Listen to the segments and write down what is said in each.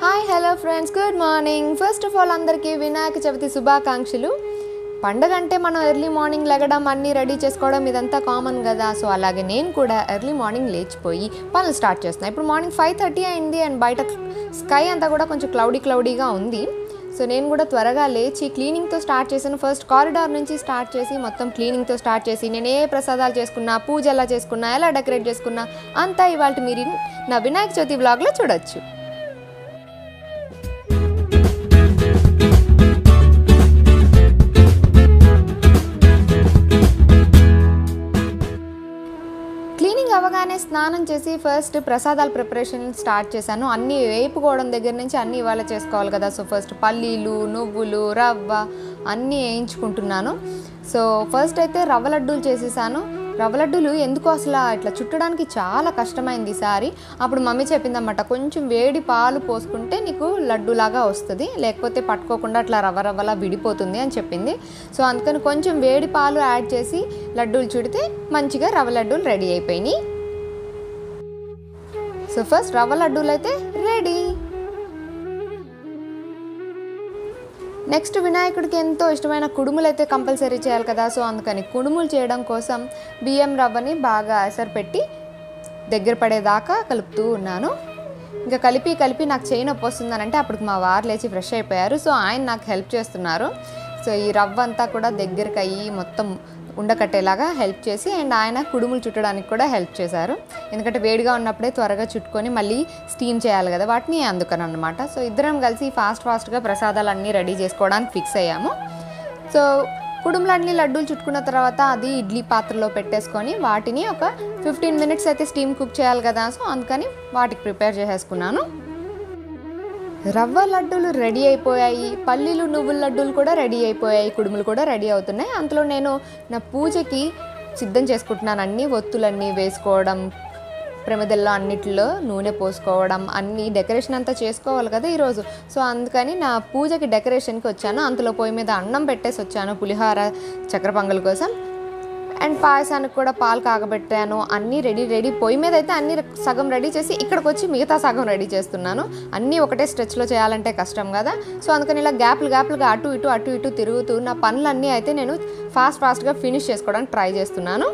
hi hello friends good morning first of all అందరికీ వినాయక చవితి శుభాకాంక్షలు పండగ అంటే మనం ఎర్లీ మార్నింగ్ లెగడం అన్నీ రెడీ చేసుకోవడం ఇదంతా కామన్ కదా సో అలాగే నేను కూడా ఎర్లీ మార్నింగ్ లేచిపోయి పనులు స్టార్ట్ చేస్తున్నాను ఇప్పుడు మార్నింగ్ ఫైవ్ థర్టీ అయింది అండ్ బయట స్కై అంతా కూడా కొంచెం క్లౌడీ క్లౌడీగా ఉంది సో నేను కూడా త్వరగా లేచి క్లీనింగ్తో స్టార్ట్ చేశాను ఫస్ట్ కారిడార్ నుంచి స్టార్ట్ చేసి మొత్తం క్లీనింగ్తో స్టార్ట్ చేసి నేను ఏ ప్రసాదాలు చేసుకున్నా పూజ ఎలా చేసుకున్నా ఎలా డెకరేట్ చేసుకున్నా అంతా ఇవాళ మీరు నా వినాయక చవితి వ్లాగ్లో చూడొచ్చు క్లీనింగ్ అవ్వగానే స్నానం చేసి ఫస్ట్ ప్రసాదాల ప్రిపరేషన్ స్టార్ట్ చేశాను అన్నీ వేపుకోవడం దగ్గర నుంచి అన్నీ ఇవాళ చేసుకోవాలి కదా సో ఫస్ట్ పల్లీలు నువ్వులు రవ్వ అన్నీ వేయించుకుంటున్నాను సో ఫస్ట్ అయితే రవ్వ లడ్డూలు చేసేసాను రవ్వ లడ్డూలు ఎందుకో అసలు ఇట్లా చుట్టడానికి చాలా కష్టమైంది ఈసారి అప్పుడు మమ్మీ చెప్పిందన్నమాట కొంచెం వేడి పాలు పోసుకుంటే నీకు లడ్డూలాగా వస్తుంది లేకపోతే పట్టుకోకుండా అట్లా రవ్వ రవ్వలా విడిపోతుంది అని చెప్పింది సో అందుకని కొంచెం వేడి పాలు యాడ్ చేసి లడ్డూలు చుడితే మంచిగా రవ్వ లడ్డూలు రెడీ అయిపోయినాయి సో ఫస్ట్ రవ్వ లడ్డూలు అయితే రెడీ నెక్స్ట్ వినాయకుడికి ఎంతో ఇష్టమైన కుడుములు అయితే కంపల్సరీ చేయాలి కదా సో అందుకని కుడుములు చేయడం కోసం బియ్యం రవ్వని బాగా ఎసరు పెట్టి దగ్గర పడేదాకా కలుపుతూ ఉన్నాను ఇంకా కలిపి కలిపి నాకు చేయి నొప్పి వస్తుందనంటే అప్పుడు మా వారు లేచి ఫ్రెష్ అయిపోయారు సో ఆయన నాకు హెల్ప్ చేస్తున్నారు సో ఈ రవ్వ అంతా కూడా దగ్గరికి అయ్యి మొత్తం ఉండకట్టేలాగా హెల్ప్ చేసి అండ్ ఆయన కుడుములు చుట్టడానికి కూడా హెల్ప్ చేశారు ఎందుకంటే వేడిగా ఉన్నప్పుడే త్వరగా చుట్టుకొని మళ్ళీ స్టీమ్ చేయాలి కదా వాటిని అందుకని అనమాట సో ఇద్దరం కలిసి ఫాస్ట్ ఫాస్ట్గా ప్రసాదాలన్నీ రెడీ చేసుకోవడానికి ఫిక్స్ అయ్యాము సో కుడుములన్నీ లడ్డూలు చుట్టుకున్న తర్వాత అది ఇడ్లీ పాత్రలో పెట్టేసుకొని వాటిని ఒక ఫిఫ్టీన్ మినిట్స్ అయితే స్టీమ్ కుక్ చేయాలి కదా సో అందుకని వాటికి ప్రిపేర్ చేసేసుకున్నాను రవ్వ లడ్డూలు రెడీ అయిపోయాయి పల్లీలు నువ్వుల లడ్డూలు కూడా రెడీ అయిపోయాయి కుడుములు కూడా రెడీ అవుతున్నాయి అంతలో నేను నా పూజకి సిద్ధం చేసుకుంటున్నాను అన్ని ఒత్తులన్నీ వేసుకోవడం ప్రమిదల్లో అన్నిటిలో నూనె పోసుకోవడం అన్ని డెకరేషన్ అంతా చేసుకోవాలి కదా ఈరోజు సో అందుకని నా పూజకి డెకరేషన్కి వచ్చాను అంతలో పొయ్యి మీద అన్నం పెట్టేసి వచ్చాను పులిహార చక్కెర పొంగల్ కోసం అండ్ పాయసానికి కూడా పాలు కాగబెట్టాను అన్నీ రెడీ రెడీ పొయ్యి మీద అయితే అన్ని సగం రెడీ చేసి ఇక్కడికి వచ్చి మిగతా సగం రెడీ చేస్తున్నాను అన్నీ ఒకటే స్ట్రెచ్లో చేయాలంటే కష్టం కదా సో అందుకని ఇలా గ్యాప్లు గ్యాప్లుగా అటు ఇటు అటు ఇటు తిరుగుతూ నా పనులన్నీ అయితే నేను ఫాస్ట్ ఫాస్ట్గా ఫినిష్ చేసుకోవడానికి ట్రై చేస్తున్నాను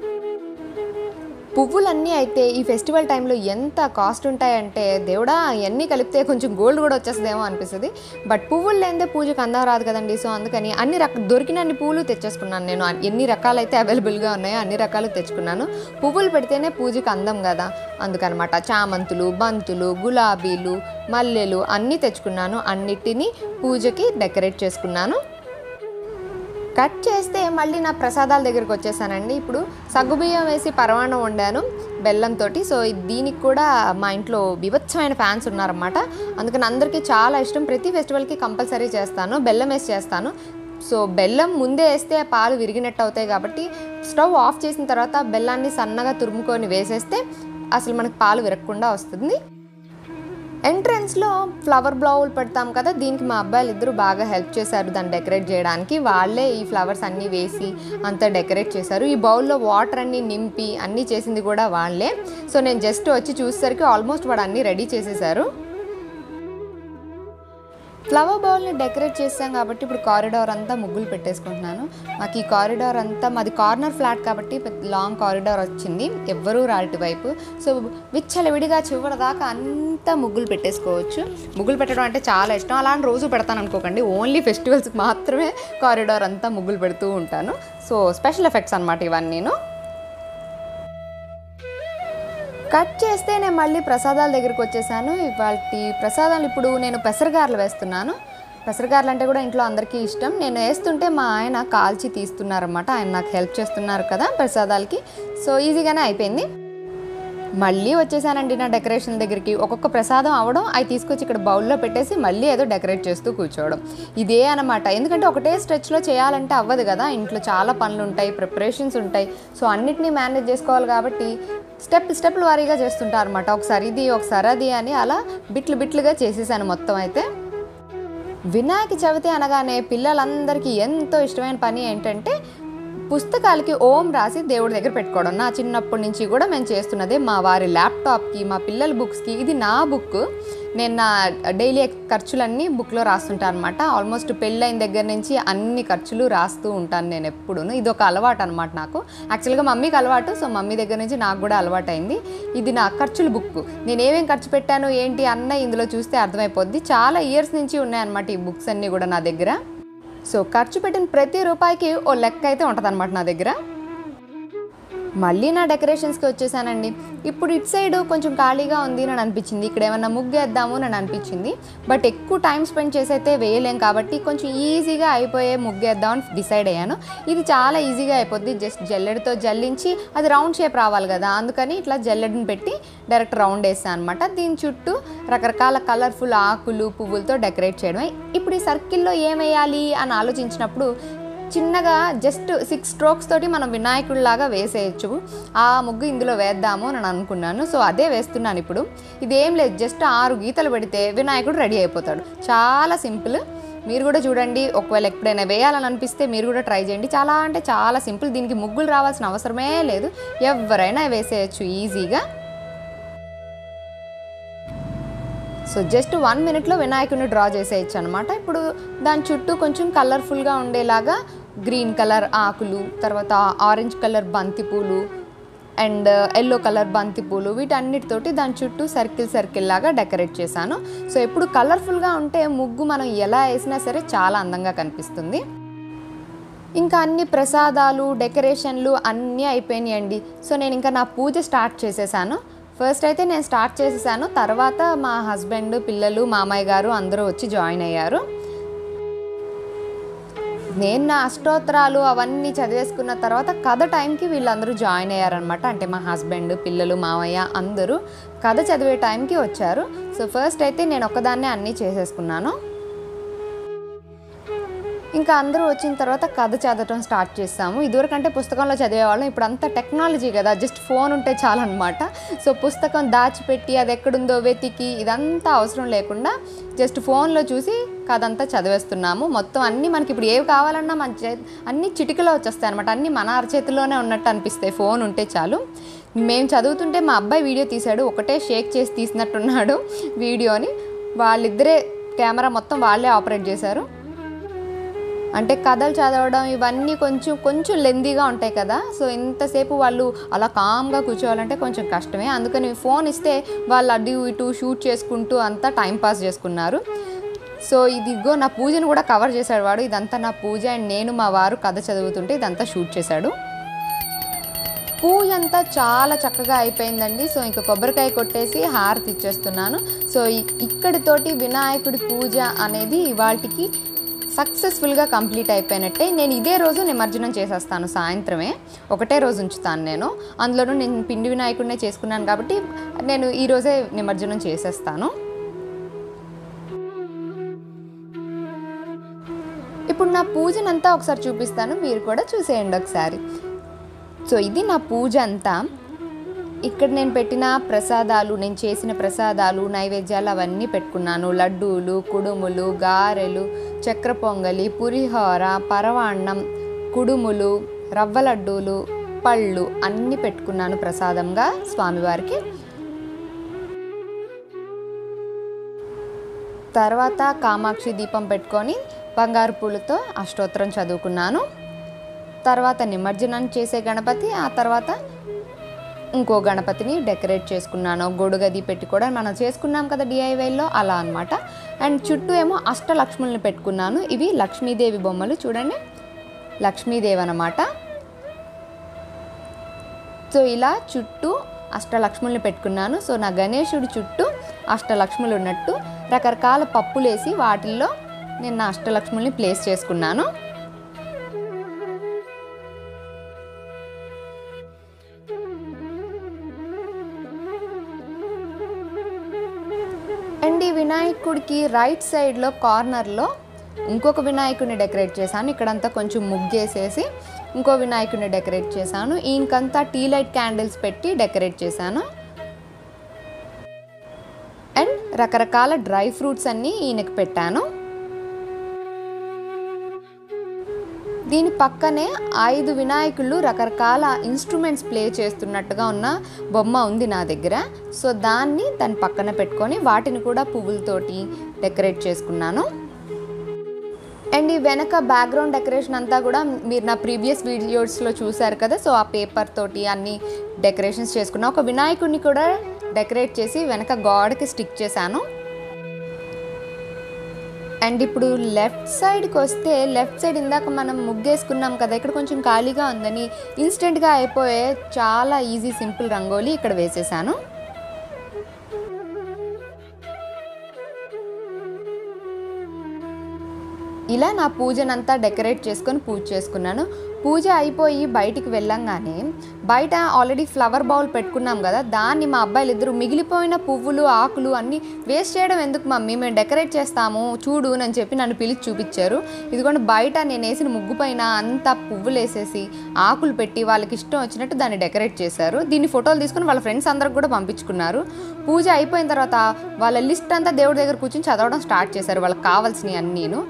పువ్వులన్నీ అయితే ఈ ఫెస్టివల్ టైంలో ఎంత కాస్ట్ ఉంటాయంటే దేవుడా ఇవన్నీ కలిపితే కొంచెం గోల్డ్ కూడా వచ్చేస్తుందేమో అనిపిస్తుంది బట్ పువ్వులు లేనిదే పూజకు అందం రాదు కదండి సో అందుకని అన్ని రక దొరికినన్ని పువ్వులు తెచ్చేసుకున్నాను నేను ఎన్ని రకాలైతే అవైలబుల్గా ఉన్నాయో అన్ని రకాలు తెచ్చుకున్నాను పువ్వులు పెడితేనే పూజకు అందం కదా అందుకనమాట చామంతులు బంతులు గులాబీలు మల్లెలు అన్నీ తెచ్చుకున్నాను అన్నిటినీ పూజకి డెకరేట్ చేసుకున్నాను కట్ చేస్తే మళ్ళీ నా ప్రసాదాల దగ్గరికి వచ్చేసానండి ఇప్పుడు సగ్గుబియ్యం వేసి పరమాణం వండాను బెల్లంతో సో దీనికి కూడా మా ఇంట్లో బీభత్సమైన ఫ్యాన్స్ ఉన్నారన్నమాట అందుకని అందరికీ చాలా ఇష్టం ప్రతి ఫెస్టివల్కి కంపల్సరీ చేస్తాను బెల్లం వేసి చేస్తాను సో బెల్లం ముందే వేస్తే పాలు విరిగినట్టు అవుతాయి కాబట్టి స్టవ్ ఆఫ్ చేసిన తర్వాత బెల్లాన్ని సన్నగా తురుముకొని వేసేస్తే అసలు మనకు పాలు విరగకుండా వస్తుంది ఎంట్రన్స్లో ఫ్లవర్ బ్లౌలు పెడతాం కదా దీనికి మా అబ్బాయిలు ఇద్దరు బాగా హెల్ప్ చేశారు దాన్ని డెకరేట్ చేయడానికి వాళ్ళే ఈ ఫ్లవర్స్ అన్నీ వేసి అంతా డెకరేట్ చేశారు ఈ బౌల్లో వాటర్ అన్నీ నింపి అన్నీ చేసింది కూడా వాళ్ళే సో నేను జస్ట్ వచ్చి చూసేసరికి ఆల్మోస్ట్ వాడు అన్నీ రెడీ చేసేసారు ఫ్లవర్ బౌల్ని డెకరేట్ చేసాం కాబట్టి ఇప్పుడు కారిడార్ అంతా ముగ్గులు పెట్టేసుకుంటున్నాను మాకు ఈ కారిడార్ అంతా మాది కార్నర్ ఫ్లాట్ కాబట్టి లాంగ్ కారిడార్ వచ్చింది ఎవ్వరూ రాటి వైపు సో విచ్చలవిడిగా చివరి దాకా అంతా ముగ్గులు పెట్టేసుకోవచ్చు ముగ్గులు పెట్టడం అంటే చాలా ఇష్టం అలా అని రోజు పెడతాను అనుకోకండి ఓన్లీ ఫెస్టివల్స్కి మాత్రమే కారిడార్ అంతా ముగ్గులు పెడుతూ ఉంటాను సో స్పెషల్ ఎఫెక్ట్స్ అనమాట ఇవన్నీ నేను కట్ చేస్తే నేను మళ్ళీ ప్రసాదాల దగ్గరికి వచ్చేసాను ఇవాళ ప్రసాదాలు ఇప్పుడు నేను పెసరగారలు వేస్తున్నాను పెసరగారలు అంటే కూడా ఇంట్లో అందరికీ ఇష్టం నేను వేస్తుంటే మా ఆయన కాల్చి తీస్తున్నారన్నమాట ఆయన నాకు హెల్ప్ చేస్తున్నారు కదా ప్రసాదాలకి సో ఈజీగానే అయిపోయింది మళ్ళీ వచ్చేసానండి నా డెకరేషన్ దగ్గరికి ఒక్కొక్క ప్రసాదం అవడం అవి తీసుకొచ్చి ఇక్కడ బౌల్లో పెట్టేసి మళ్ళీ ఏదో డెకరేట్ చేస్తూ కూర్చోవడం ఇదే అనమాట ఎందుకంటే ఒకటే స్ట్రెచ్లో చేయాలంటే అవ్వదు కదా ఇంట్లో చాలా పనులు ఉంటాయి ప్రిపరేషన్స్ ఉంటాయి సో అన్నిటినీ మేనేజ్ చేసుకోవాలి కాబట్టి స్టెప్ స్టెప్లు వారీగా చేస్తుంటారు అనమాట ఒకసారి ఇది ఒకసారి అది అని అలా బిట్లు బిట్లుగా చేసేసాను మొత్తం అయితే వినాయక చవితి అనగానే పిల్లలందరికీ ఎంతో ఇష్టమైన పని ఏంటంటే పుస్తకాలకి ఓం రాసి దేవుడి దగ్గర పెట్టుకోవడం నా చిన్నప్పటి నుంచి కూడా మేము చేస్తున్నదే మా వారి ల్యాప్టాప్కి మా పిల్లల బుక్స్కి ఇది నా బుక్ నేను నా డైలీ ఖర్చులన్నీ బుక్లో రాస్తుంటాను అనమాట ఆల్మోస్ట్ పెళ్ళైన దగ్గర నుంచి అన్ని ఖర్చులు రాస్తూ ఉంటాను నేను ఎప్పుడూ ఇది ఒక అలవాటు అనమాట నాకు యాక్చువల్గా మమ్మీకి అలవాటు సో మమ్మీ దగ్గర నుంచి నాకు కూడా అలవాటు అయింది ఇది నా ఖర్చుల బుక్ నేను ఏమేం ఖర్చు పెట్టాను ఏంటి అన్న ఇందులో చూస్తే అర్థమైపోద్ది చాలా ఇయర్స్ నుంచి ఉన్నాయన్నమాట ఈ బుక్స్ అన్నీ కూడా నా దగ్గర సో ఖర్చు పెట్టిన ప్రతి రూపాయికి ఓ లెక్క అయితే ఉంటుందన్నమాట నా దగ్గర మళ్ళీ నా డెకరేషన్స్కి వచ్చేసానండి ఇప్పుడు ఇటు సైడ్ కొంచెం ఖాళీగా ఉంది అని అనిపించింది ఇక్కడ ఏమన్నా ముగ్గేద్దాము అని అనిపించింది బట్ ఎక్కువ టైం స్పెండ్ చేసి అయితే వేయలేం కాబట్టి కొంచెం ఈజీగా అయిపోయే ముగ్గేద్దాం అని డిసైడ్ అయ్యాను ఇది చాలా ఈజీగా అయిపోద్ది జస్ట్ జల్లెడతో జల్లించి అది రౌండ్ షేప్ రావాలి కదా అందుకని ఇట్లా జల్లెడని పెట్టి డైరెక్ట్ రౌండ్ వేస్తాను అనమాట దీని చుట్టూ రకరకాల కలర్ఫుల్ ఆకులు పువ్వులతో డెకరేట్ చేయడమే ఇప్పుడు ఈ సర్కిల్లో ఏమేయాలి అని ఆలోచించినప్పుడు చిన్నగా జస్ట్ సిక్స్ స్ట్రోక్స్ తోటి మనం వినాయకుడిలాగా వేసేయచ్చు ఆ ముగ్గు ఇందులో వేద్దాము అని నేను అనుకున్నాను సో అదే వేస్తున్నాను ఇప్పుడు ఇదేం లేదు జస్ట్ ఆరు గీతలు పెడితే వినాయకుడు రెడీ అయిపోతాడు చాలా సింపుల్ మీరు కూడా చూడండి ఒకవేళ ఎప్పుడైనా వేయాలని అనిపిస్తే మీరు కూడా ట్రై చేయండి చాలా అంటే చాలా సింపుల్ దీనికి ముగ్గులు రావాల్సిన అవసరమే లేదు ఎవరైనా వేసేయచ్చు ఈజీగా సో జస్ట్ వన్ మినిట్లో వినాయకుడిని డ్రా చేసేయచ్చు అనమాట ఇప్పుడు దాని చుట్టూ కొంచెం కలర్ఫుల్గా ఉండేలాగా గ్రీన్ కలర్ ఆకులు తర్వాత ఆరెంజ్ కలర్ బంతిపూలు అండ్ ఎల్లో కలర్ బంతిపూలు వీటన్నిటితోటి దాని చుట్టూ సర్కిల్ సర్కిల్ లాగా డెకరేట్ చేశాను సో ఇప్పుడు కలర్ఫుల్గా ఉంటే ముగ్గు మనం ఎలా వేసినా సరే చాలా అందంగా కనిపిస్తుంది ఇంకా అన్ని ప్రసాదాలు డెకరేషన్లు అన్నీ అయిపోయినాయండి సో నేను ఇంకా నా పూజ స్టార్ట్ చేసేసాను ఫస్ట్ అయితే నేను స్టార్ట్ చేసేసాను తర్వాత మా హస్బెండ్ పిల్లలు మామయ్య గారు అందరూ వచ్చి జాయిన్ అయ్యారు నేను నా అష్టోత్తరాలు అవన్నీ చదివేసుకున్న తర్వాత కథ టైంకి వీళ్ళందరూ జాయిన్ అయ్యారనమాట అంటే మా హస్బెండ్ పిల్లలు మామయ్య అందరూ కథ చదివే టైంకి వచ్చారు సో ఫస్ట్ అయితే నేను ఒక్కదాన్నే అన్నీ చేసేసుకున్నాను ఇంకా అందరూ వచ్చిన తర్వాత కథ చదవటం స్టార్ట్ చేస్తాము ఇదివరకు అంటే పుస్తకంలో చదివేవాళ్ళం ఇప్పుడు అంతా టెక్నాలజీ కదా జస్ట్ ఫోన్ ఉంటే చాలు అనమాట సో పుస్తకం దాచిపెట్టి అది ఎక్కడుందో వెతికి ఇదంతా అవసరం లేకుండా జస్ట్ ఫోన్లో చూసి కథ అంతా చదివేస్తున్నాము మొత్తం అన్నీ మనకి ఇప్పుడు ఏవి కావాలన్నా మన చే అన్నీ చిటికలో వచ్చేస్తాయి అనమాట అన్నీ మన అరచేతిలోనే ఉన్నట్టు అనిపిస్తాయి ఫోన్ ఉంటే చాలు మేము చదువుతుంటే మా అబ్బాయి వీడియో తీశాడు ఒకటే షేక్ చేసి తీసినట్టున్నాడు వీడియోని వాళ్ళిద్దరే కెమెరా మొత్తం వాళ్ళే ఆపరేట్ చేశారు అంటే కథలు చదవడం ఇవన్నీ కొంచెం కొంచెం లెందీగా ఉంటాయి కదా సో ఇంతసేపు వాళ్ళు అలా కామ్గా కూర్చోవాలంటే కొంచెం కష్టమే అందుకని ఫోన్ ఇస్తే వాళ్ళు అటు ఇటు షూట్ చేసుకుంటూ అంతా టైం పాస్ చేసుకున్నారు సో ఇదిగో నా పూజను కూడా కవర్ చేశాడు వాడు ఇదంతా నా పూజ అండ్ నేను మా వారు కథ చదువుతుంటే ఇదంతా షూట్ చేశాడు పూజ అంతా చాలా చక్కగా అయిపోయిందండి సో ఇంకా కొబ్బరికాయ కొట్టేసి హారతి ఇచ్చేస్తున్నాను సో ఇ- ఇక్కడితోటి వినాయకుడి పూజ అనేది ఇవాళకి సక్సెస్ఫుల్గా కంప్లీట్ అయిపోయినట్టే నేను ఇదే రోజు నిమజ్జనం చేసేస్తాను సాయంత్రమే ఒకటే రోజు ఉంచుతాను నేను అందులోనూ నేను పిండి వినాయకుడినే చేసుకున్నాను కాబట్టి నేను ఈ రోజే నిమజ్జనం చేసేస్తాను ఇప్పుడు నా పూజనంతా ఒకసారి చూపిస్తాను మీరు కూడా చూసేయండి ఒకసారి సో ఇది నా పూజ అంతా ఇక్కడ నేను పెట్టిన ప్రసాదాలు నేను చేసిన ప్రసాదాలు నైవేద్యాలు అవన్నీ పెట్టుకున్నాను లడ్డూలు కుడుములు గారెలు చక్ర పొంగలి పులిహోర పరవాన్నం కుడుములు రవ్వ లడ్డూలు పళ్ళు అన్నీ పెట్టుకున్నాను ప్రసాదంగా స్వామివారికి తర్వాత కామాక్షి దీపం పెట్టుకొని బంగారు పూలతో అష్టోత్తరం చదువుకున్నాను తర్వాత నిమజ్జనం చేసే గణపతి ఆ తర్వాత ఇంకో గణపతిని డెకరేట్ చేసుకున్నాను గొడుగది పెట్టి కూడా మనం చేసుకున్నాం కదా డిఐవైలో అలా అన్నమాట అండ్ చుట్టూ ఏమో అష్టలక్ష్ముల్ని పెట్టుకున్నాను ఇవి లక్ష్మీదేవి బొమ్మలు చూడండి లక్ష్మీదేవి అన్నమాట సో ఇలా చుట్టూ అష్టలక్ష్ముల్ని పెట్టుకున్నాను సో నా గణేశుడి చుట్టూ అష్టలక్ష్ములు ఉన్నట్టు రకరకాల పప్పులేసి వాటిల్లో నేను నా అష్టలక్ష్ముల్ని ప్లేస్ చేసుకున్నాను అండ్ ఈ వినాయకుడికి రైట్ సైడ్లో కార్నర్లో ఇంకొక వినాయకుడిని డెకరేట్ చేశాను ఇక్కడంతా కొంచెం ముగ్గేసేసి ఇంకో వినాయకుడిని డెకరేట్ చేశాను ఇంకంతా టీ లైట్ క్యాండిల్స్ పెట్టి డెకరేట్ చేశాను అండ్ రకరకాల డ్రై ఫ్రూట్స్ అన్నీ ఈయనకి పెట్టాను దీని పక్కనే ఐదు వినాయకులు రకరకాల ఇన్స్ట్రుమెంట్స్ ప్లే చేస్తున్నట్టుగా ఉన్న బొమ్మ ఉంది నా దగ్గర సో దాన్ని దాని పక్కన పెట్టుకొని వాటిని కూడా పువ్వులతోటి డెకరేట్ చేసుకున్నాను అండ్ ఈ వెనక బ్యాక్గ్రౌండ్ డెకరేషన్ అంతా కూడా మీరు నా ప్రీవియస్ వీడియోస్లో చూశారు కదా సో ఆ పేపర్ తోటి అన్ని డెకరేషన్స్ చేసుకున్నా ఒక వినాయకుడిని కూడా డెకరేట్ చేసి వెనక గాడ్కి స్టిక్ చేశాను అండ్ ఇప్పుడు లెఫ్ట్ సైడ్కి వస్తే లెఫ్ట్ సైడ్ ఇందాక మనం ముగ్గేసుకున్నాం కదా ఇక్కడ కొంచెం ఖాళీగా ఉందని ఇన్స్టెంట్గా అయిపోయే చాలా ఈజీ సింపుల్ రంగోలీ ఇక్కడ వేసేసాను ఇలా నా పూజనంతా డెకరేట్ చేసుకొని పూజ చేసుకున్నాను పూజ అయిపోయి బయటికి వెళ్ళంగానే బయట ఆల్రెడీ ఫ్లవర్ బౌల్ పెట్టుకున్నాం కదా దాన్ని మా అబ్బాయిలు ఇద్దరు మిగిలిపోయిన పువ్వులు ఆకులు అన్నీ వేస్ట్ చేయడం ఎందుకు మమ్మీ మేము డెకరేట్ చేస్తాము చూడు అని చెప్పి నన్ను పిలిచి చూపించారు ఇదిగోండి బయట నేను వేసిన ముగ్గు పైన అంతా పువ్వులు వేసేసి ఆకులు పెట్టి వాళ్ళకి ఇష్టం వచ్చినట్టు దాన్ని డెకరేట్ చేశారు దీన్ని ఫోటోలు తీసుకుని వాళ్ళ ఫ్రెండ్స్ అందరికి కూడా పంపించుకున్నారు పూజ అయిపోయిన తర్వాత వాళ్ళ లిస్ట్ అంతా దేవుడి దగ్గర కూర్చొని చదవడం స్టార్ట్ చేశారు వాళ్ళకి కావాల్సినవి అన్నీను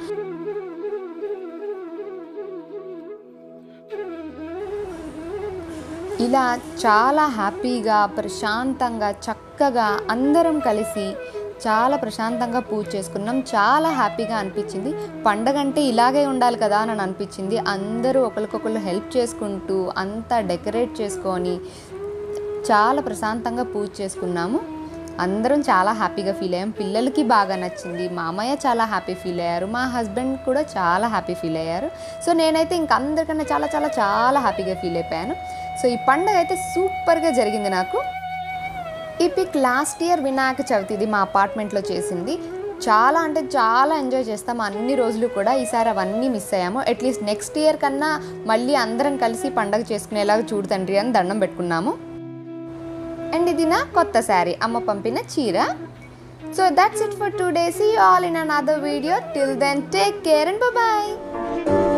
ఇలా చాలా హ్యాపీగా ప్రశాంతంగా చక్కగా అందరం కలిసి చాలా ప్రశాంతంగా పూజ చేసుకున్నాం చాలా హ్యాపీగా అనిపించింది పండగ అంటే ఇలాగే ఉండాలి కదా అని అనిపించింది అందరూ ఒకరికొకరు హెల్ప్ చేసుకుంటూ అంతా డెకరేట్ చేసుకొని చాలా ప్రశాంతంగా పూజ చేసుకున్నాము అందరం చాలా హ్యాపీగా ఫీల్ అయ్యాం పిల్లలకి బాగా నచ్చింది మా అమ్మయ్య చాలా హ్యాపీ ఫీల్ అయ్యారు మా హస్బెండ్ కూడా చాలా హ్యాపీ ఫీల్ అయ్యారు సో నేనైతే ఇంక అందరికన్నా చాలా చాలా చాలా హ్యాపీగా ఫీల్ అయిపోయాను సో ఈ పండగ అయితే సూపర్గా జరిగింది నాకు ఈ పిక్ లాస్ట్ ఇయర్ వినాయక చవితిది మా అపార్ట్మెంట్లో చేసింది చాలా అంటే చాలా ఎంజాయ్ చేస్తాము అన్ని రోజులు కూడా ఈసారి అవన్నీ మిస్ అయ్యాము అట్లీస్ట్ నెక్స్ట్ ఇయర్ కన్నా మళ్ళీ అందరం కలిసి పండగ చేసుకునేలాగా చూడు తండ్రి అని దండం పెట్టుకున్నాము అండ్ ఇది నా కొత్త శారీ అమ్మ పంపిన చీర so that's it for today see all in another video till then take care and bye